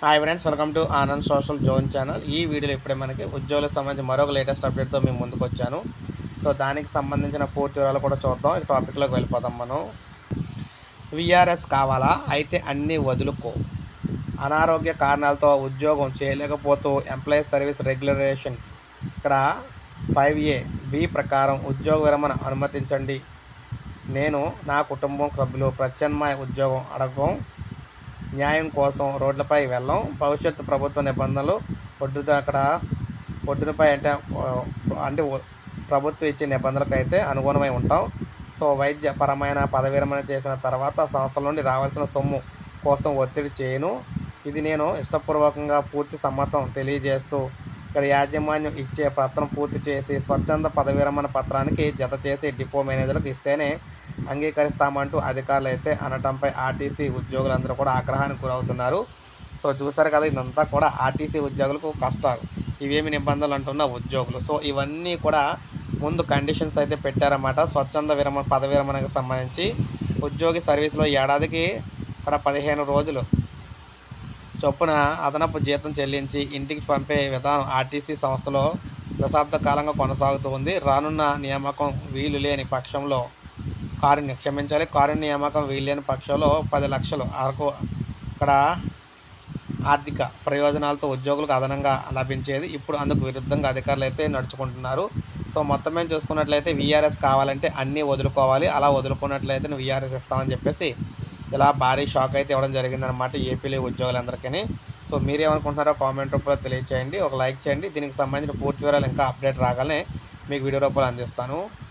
hi friends welcome to Anand social zone channel ఈ వీడియోలో ఇప్పుడే మనకి ఉద్యోగులకు సంబంధించి మరొక లేటెస్ట్ అప్డేట్తో మేము ముందుకు వచ్చాను సో దానికి సంబంధించిన పూర్తి వివరాలు కూడా చూద్దాం ఈ టాపిక్లోకి వెళ్ళిపోదాం మనం విఆర్ఎస్ కావాలా అయితే అన్నీ వదులుకో అనారోగ్య కారణాలతో ఉద్యోగం చేయలేకపోతూ ఎంప్లాయీస్ సర్వీస్ రెగ్యులరేషన్ ఇక్కడ ఫైవ్ ఏ బి ప్రకారం ఉద్యోగ విరమణ అనుమతించండి నేను నా కుటుంబం సభ్యులు ప్రత్యామ్నాయ ఉద్యోగం అడగం న్యాయం కోసం రోడ్లపై వెళ్ళాం భవిష్యత్తు ప్రభుత్వ నిబంధనలు ఒడ్డుతో అక్కడ ఒడ్డునపై అంటే ఆ, అంటే ఒ- ప్రభుత్వం ఇచ్చే నిబంధనలకు అయితే అనుగుణమై ఉంటాం సో వైద్య పరమైన పదవి విరమణ చేసిన తర్వాత సంస్థల నుండి రావాల్సిన సొమ్ము కోసం ఒత్తిడి చేయను ఇది నేను ఇష్టపూర్వకంగా పూర్తి సమ్మతం తెలియజేస్తూ ఇక్కడ యాజమాన్యం ఇచ్చే పత్రం పూర్తి చేసి స్వచ్ఛంద పదవి విరమణ పత్రానికి జత చేసి డిపో మేనేజర్లకు ఇస్తేనే అంగీకరిస్తామంటూ అధికారులు అయితే అనటంపై ఆర్టీసీ ఉద్యోగులందరూ కూడా ఆగ్రహానికి గురవుతున్నారు సో చూసారు కదా ఇదంతా కూడా ఆర్టీసీ ఉద్యోగులకు కష్టాలు ఇవేమి నిబంధనలు అంటున్న ఉద్యోగులు సో ఇవన్నీ కూడా ముందు కండిషన్స్ అయితే పెట్టారన్నమాట స్వచ్ఛంద విరమణ పదవి విరమణకు సంబంధించి ఉద్యోగి సర్వీస్లో ఏడాదికి ఇక్కడ పదిహేను రోజులు చొప్పున అదనపు జీతం చెల్లించి ఇంటికి పంపే విధానం ఆర్టీసీ సంస్థలో దశాబ్ద కాలంగా కొనసాగుతూ ఉంది రానున్న నియామకం వీలు లేని పక్షంలో కారుణ్య క్షమించాలి కారుణ్య నియామకం వీలు లేని పక్షంలో పది లక్షలు వరకు ఇక్కడ ఆర్థిక ప్రయోజనాలతో ఉద్యోగులకు అదనంగా లభించేది ఇప్పుడు అందుకు విరుద్ధంగా అధికారులు అయితే నడుచుకుంటున్నారు సో మొత్తం మేము చూసుకున్నట్లయితే వీఆర్ఎస్ కావాలంటే అన్నీ వదులుకోవాలి అలా వదులుకున్నట్లయితే వీఆర్ఎస్ ఇస్తామని చెప్పేసి ఇలా భారీ షాక్ అయితే ఇవ్వడం జరిగిందనమాట ఏపీలో ఉద్యోగులందరికీ సో మీరేమనుకుంటున్నారో కామెంట్ రూపంలో తెలియచేయండి ఒక లైక్ చేయండి దీనికి సంబంధించిన పూర్తి వివరాలు ఇంకా అప్డేట్ రాగానే మీకు వీడియో రూపంలో అందిస్తాను